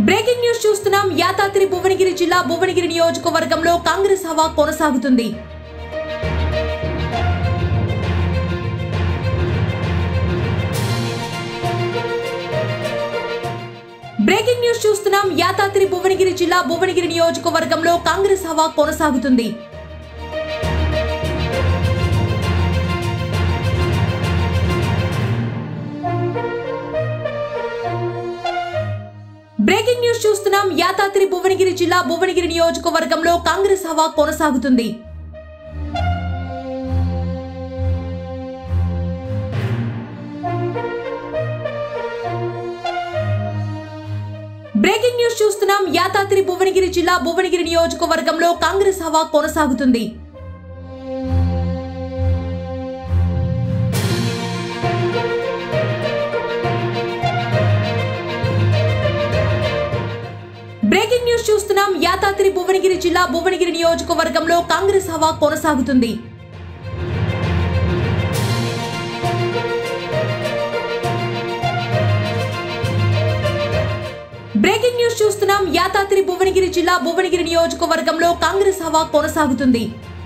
breaking news చూస్తున్నాం యాదాద్రి భువనగిరి జిల్లా భువనగిరి నియోజకవర్గంలో కాంగ్రెస్ హవా కొనసాగుతుంది బ్రేకింగ్ న్యూస్ చూస్తున్నాం యాదాద్రి భువనగిరి జిల్లా భువనగిరి నియోజకవర్గంలో కాంగ్రెస్ హవా కొనసాగుతుంది బ్రేకింగ్ న్యూస్ చూస్తున్నాం యాదాద్రి భువనగిరి జిల్లా భువనగిరి నియోజకవర్గంలో కాంగ్రెస్ హవా కొనసాగుతుంది బ్రేకింగ్ న్యూస్ చూస్తున్నాం యాదాద్రి భువనగిరి జిల్లా భువనగిరి నియోజకవర్గంలో కాంగ్రెస్ హవా కొనసాగుతుంది బ్రేకింగ్ న్యూస్ చూస్తున్నాం యాదాద్రి భువనగిరి జిల్లా భువనగిరి నియోజకవర్గంలో కాంగ్రెస్ హవా కొనసాగుతుంది బ్రేకింగ్ న్యూస్ చూస్తున్నాం యాదాద్రి భువనగిరి జిల్లా భువనగిరి నియోజకవర్గంలో కాంగ్రెస్ హవా కొనసాగుతుంది